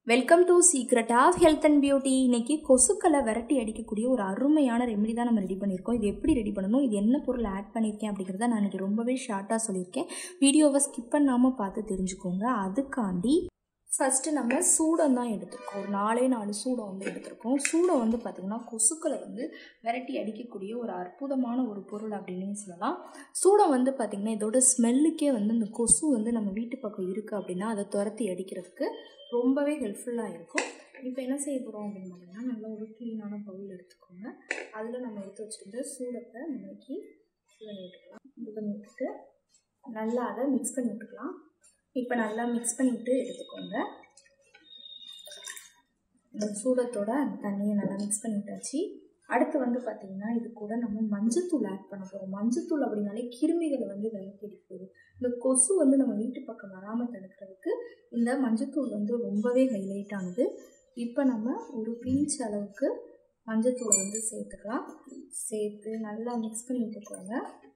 welcome to secret of health and beauty இன்னைக்கு கொசுக்களை விரட்டி அடிக்கக்கூடிய ஒரு அருமையான ரெமெடி தான் நம்ம ரெடி பண்ணியிருக்கோம் இது எப்படி ரெடி பண்ணணும் இது என்ன பொருள் ஆட் பண்ணியிருக்கேன் அப்படிங்கிறத நான் இன்னைக்கு ரொம்பவே ஷார்ட்டாக சொல்லியிருக்கேன் வீடியோவை ஸ்கிப் பண்ணாமல் பார்த்து தெரிஞ்சுக்கோங்க அதுக்காண்டி ஃபஸ்ட்டு நம்ம சூடம் தான் எடுத்திருக்கோம் ஒரு நாலே நாலு சூடம் வந்து எடுத்திருக்கோம் சூடம் வந்து பார்த்திங்கன்னா கொசுக்களை வந்து விரட்டி அடிக்கக்கூடிய ஒரு அற்புதமான ஒரு பொருள் அப்படின்னு சொல்லலாம் சூடம் வந்து பார்த்திங்கன்னா இதோட ஸ்மெல்லுக்கே வந்து இந்த கொசு வந்து நம்ம வீட்டு பக்கம் இருக்குது அப்படின்னா அதை துரத்தி அடிக்கிறதுக்கு ரொம்பவே ஹெல்ப்ஃபுல்லாக இருக்கும் இப்போ என்ன செய்ய போகிறோம் அப்படின்னு பார்த்தீங்கன்னா நல்லா ஒரு க்ளீனான பவுல் எடுத்துக்கோங்க அதில் நம்ம எடுத்து வச்சுருந்த சூடத்தை நம்மளுக்கு இது பண்ணி விட்டுக்கலாம் இது பண்ணி விட்டுட்டு நல்லா அதை மிக்ஸ் பண்ணி விட்டுக்கலாம் இப்போ நல்லா மிக்ஸ் பண்ணிவிட்டு எடுத்துக்கோங்க இந்த சூடத்தோட அந்த தண்ணியை நல்லா மிக்ஸ் பண்ணிட்டாச்சு அடுத்து வந்து பார்த்திங்கன்னா இது கூட நம்ம மஞ்சத்தூள் ஆட் பண்ண போகிறோம் மஞ்சத்தூள் அப்படின்னாலே கிருமிகளை வந்து விலக்கி எடுக்குது இந்த கொசு வந்து நம்ம வீட்டு பக்கம் வராமல் தடுக்கிறதுக்கு இந்த மஞ்சத்தூள் வந்து ரொம்பவே ஹைலைட் ஆனது இப்போ நம்ம ஒரு பிஞ்ச் அளவுக்கு மஞ்சத்தூளை வந்து சேர்த்துக்கலாம் சேர்த்து நல்லா மிக்ஸ் பண்ணி விட்டுக்கோங்க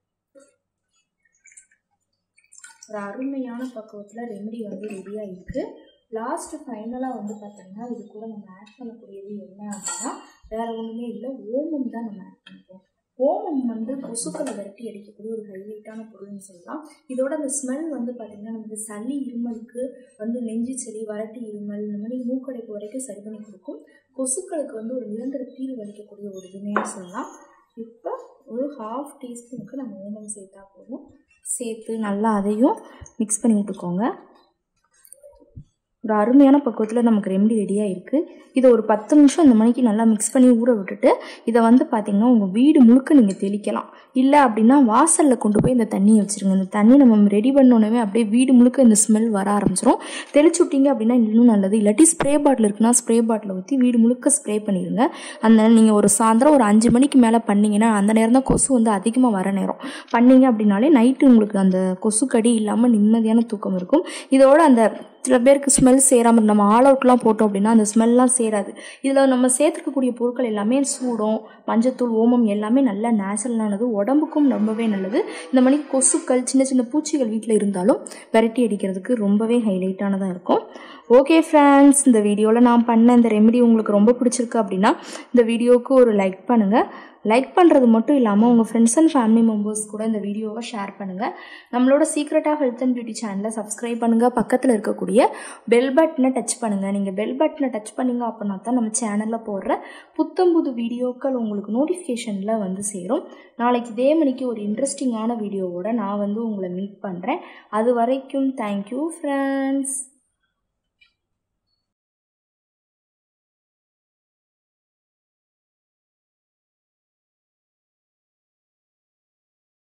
ஒரு அருமையான பக்குவத்தில் ரெமெடி வந்து ரெடியாக இருக்குது லாஸ்ட்டு ஃபைனலாக வந்து பார்த்திங்கன்னா இது கூட நம்ம ஆட் பண்ணக்கூடியது என்ன அப்படின்னா வேறு ஒன்றுமே இல்லை ஓமம் தான் நம்ம ஆட் பண்ணிப்போம் ஓமம் வந்து கொசுக்களை விரட்டி அடிக்கக்கூடிய ஒரு ஹைலைட்டான பொருள்னு சொல்லலாம் இதோட அந்த ஸ்மெல் வந்து பார்த்திங்கன்னா நமக்கு சளி இருமலுக்கு வந்து நெஞ்சு சளி வறட்டி இருமல் இந்த மாதிரி மூக்கடைப்பு வரைக்கும் சரி பண்ணி கொடுக்கும் கொசுக்களுக்கு வந்து ஒரு நிரந்தர தீர்வு அளிக்கக்கூடிய ஒரு இதுமையாக சொல்லலாம் இப்போ ஒரு ஹாஃப் டீஸ்பூனுக்கு நம்ம ஓமம் சேர்த்தா போதும் சேர்த்து நல்லா அதையும் மிக்ஸ் பண்ணி விட்டுக்கோங்க ஒரு அருமையான பக்குவத்தில் நமக்கு ரெமெடி ரெடியாக இருக்குது இதை ஒரு பத்து நிமிஷம் இந்த மணிக்கு நல்லா மிக்ஸ் பண்ணி ஊற விட்டுட்டு இதை வந்து பார்த்திங்கன்னா உங்கள் வீடு முழுக்க நீங்கள் தெளிக்கலாம் இல்லை அப்படின்னா வாசலில் கொண்டு போய் இந்த தண்ணியை வச்சுருங்க இந்த தண்ணி நம்ம ரெடி பண்ணோன்னே அப்படியே வீடு முழுக்க இந்த ஸ்மெல் வர ஆரம்பிச்சிடும் தெளிச்சு விட்டீங்க அப்படின்னா இன்னும் நல்லது இல்லாட்டி ஸ்ப்ரே பாட்டில் இருக்குன்னா ஸ்ப்ரே பாட்டில் ஊற்றி வீடு முழுக்க ஸ்ப்ரே பண்ணிடுங்க அந்த நீங்கள் ஒரு சாயந்தரம் ஒரு அஞ்சு மணிக்கு மேலே பண்ணிங்கன்னா அந்த நேரம் தான் கொசு வந்து அதிகமாக வர நேரம் பண்ணீங்க அப்படின்னாலே நைட்டு உங்களுக்கு அந்த கொசுக்கடி இல்லாமல் நிம்மதியான தூக்கம் இருக்கும் இதோட அந்த சில பேருக்கு ஸ்மெல் சேராமல் நம்ம ஆல் அவுட்லாம் போட்டோம் அப்படின்னா அந்த ஸ்மெல்லாம் சேராது இதில் நம்ம சேர்த்துக்கக்கூடிய பொருட்கள் எல்லாமே சூடம் மஞ்சத்தூள் ஓமம் எல்லாமே நல்ல நேச்சுரலானது உடம்புக்கும் ரொம்பவே நல்லது இந்த மாதிரி கொசுக்கள் சின்ன சின்ன பூச்சிகள் வீட்டில் இருந்தாலும் விரட்டி அடிக்கிறதுக்கு ரொம்பவே ஹைலைட்டானதாக இருக்கும் ஓகே ஃப்ரெண்ட்ஸ் இந்த வீடியோவில் நான் பண்ண இந்த ரெமெடி உங்களுக்கு ரொம்ப பிடிச்சிருக்கு அப்படின்னா இந்த வீடியோவுக்கு ஒரு லைக் பண்ணுங்கள் லைக் பண்ணுறது மட்டும் இல்லாமல் உங்கள் ஃப்ரெண்ட்ஸ் அண்ட் ஃபேமிலி மெம்பர்ஸ் கூட இந்த வீடியோவை ஷேர் பண்ணுங்கள் நம்மளோட secret of health and beauty சேனலை சப்ஸ்கிரைப் பண்ணுங்கள் பக்கத்தில் இருக்கக்கூடிய பெல் பட்டனை டச் பண்ணுங்கள் நீங்கள் பெல் பட்டனை டச் பண்ணிங்க அப்படின்னா தான் நம்ம சேனலில் போடுற புத்தம் புது வீடியோக்கள் உங்களுக்கு நோட்டிஃபிகேஷனில் வந்து சேரும் நாளைக்கு இதே மணிக்கு ஒரு இன்ட்ரெஸ்டிங்கான வீடியோவோட நான் வந்து உங்களை மீட் பண்ணுறேன் அது வரைக்கும் தேங்க்யூ ஃப்ரெண்ட்ஸ்